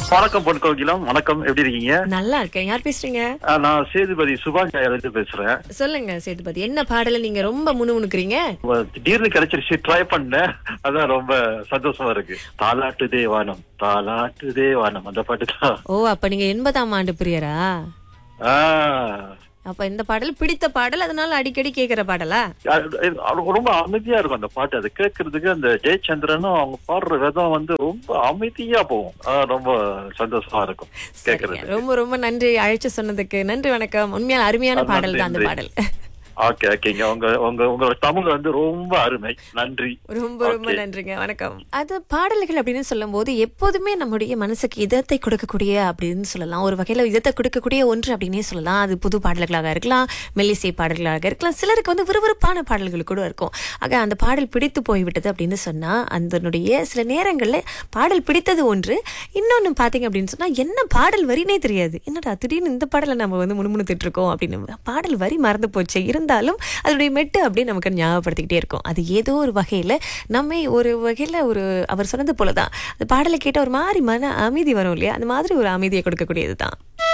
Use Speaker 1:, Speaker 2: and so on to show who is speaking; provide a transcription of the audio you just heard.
Speaker 1: வணக்கம் பொன் கோகிலம் வணக்கம் எப்படி இருக்கீங்க
Speaker 2: நல்லா இருக்கேன் யார் பேசுறீங்க
Speaker 1: ஆ, நான் சேதுபதி சுபாஷ் பேசுறேன்
Speaker 2: சொல்லுங்க சேதுபதி என்ன பாடல நீங்க ரொம்ப முணுமுணுக்குறீங்க
Speaker 1: உங்க திடீர்னு கிடைச்சிருச்சு ட்ரை பண்ணேன் அதான் ரொம்ப சந்தோஷமா இருக்கு தாலாட்டு தேவானம் தாலாட்டு தேவானம் அந்த பாட்டு தான்
Speaker 2: ஓ அப்ப நீங்க எண்பதாம் ஆண்டு பிரியரா
Speaker 1: ஆ.
Speaker 2: அப்ப இந்த பாடல் பிடித்த பாடல் அதனால அடிக்கடி கேக்குற பாடலா
Speaker 1: அது ரொம்ப அமைதியா இருக்கும் அந்த பாட்டு அது கேட்கறதுக்கு அந்த ஜெயச்சந்திரனும் அவங்க பாடுற விதம் வந்து ரொம்ப அமைதியா போகும் ஆ, ரொம்ப சந்தோஷமா இருக்கும்
Speaker 2: சரிங்க
Speaker 1: கேட்கறதுக்கு
Speaker 2: ரொம்ப ரொம்ப நன்றி அழைச்சு சொன்னதுக்கு நன்றி வணக்கம் உண்மையான அருமையான
Speaker 1: நன்றி,
Speaker 2: பாடல் தான் அந்த
Speaker 1: நன்றி.
Speaker 2: பாடல்
Speaker 1: ஓகே ஓகேங்க உங்க உங்க உங்களோட தமிழ் வந்து ரொம்ப அருமை நன்றி
Speaker 2: ரொம்ப ரொம்ப
Speaker 1: Okay.
Speaker 2: நன்றிங்க வணக்கம் அது பாடல்கள் அப்படின்னு சொல்லும்போது எப்போதுமே நம்முடைய மனசுக்கு இதத்தை கொடுக்கக்கூடிய அப்படின்னு சொல்லலாம் ஒரு வகையில இதத்தை கொடுக்கக்கூடிய ஒன்று அப்படின்னே சொல்லலாம் அது புது பாடல்களாக இருக்கலாம் மெல்லிசை பாடல்களாக இருக்கலாம் சிலருக்கு வந்து விறுவிறுப்பான பாடல்கள் கூட இருக்கும் ஆக அந்த பாடல் பிடித்து போய்விட்டது அப்படின்னு சொன்னா அதனுடைய சில நேரங்கள்ல பாடல் பிடித்தது ஒன்று இன்னொன்னு பாத்தீங்க அப்படின்னு சொன்னா என்ன பாடல் வரினே தெரியாது என்னடா திடீர்னு இந்த பாடலை நம்ம வந்து முணுமுணுத்துட்டு இருக்கோம் அப்படின்னு பாடல் வரி மறந்து போச்சு இருந்தாலும் அதனுடைய மெட்டு அப்படியே நமக்கு ஞாபகப்படுத்திக்கிட்டே இருக்கும் அது ஏதோ ஒரு வகையில நம்மை ஒரு வகையில ஒரு அவர் சொன்னது போலதான் அந்த பாடலை கேட்ட ஒரு மாதிரி மன அமைதி வரும் இல்லையா அந்த மாதிரி ஒரு அமைதியை கொடுக்கக்கூடியது தான்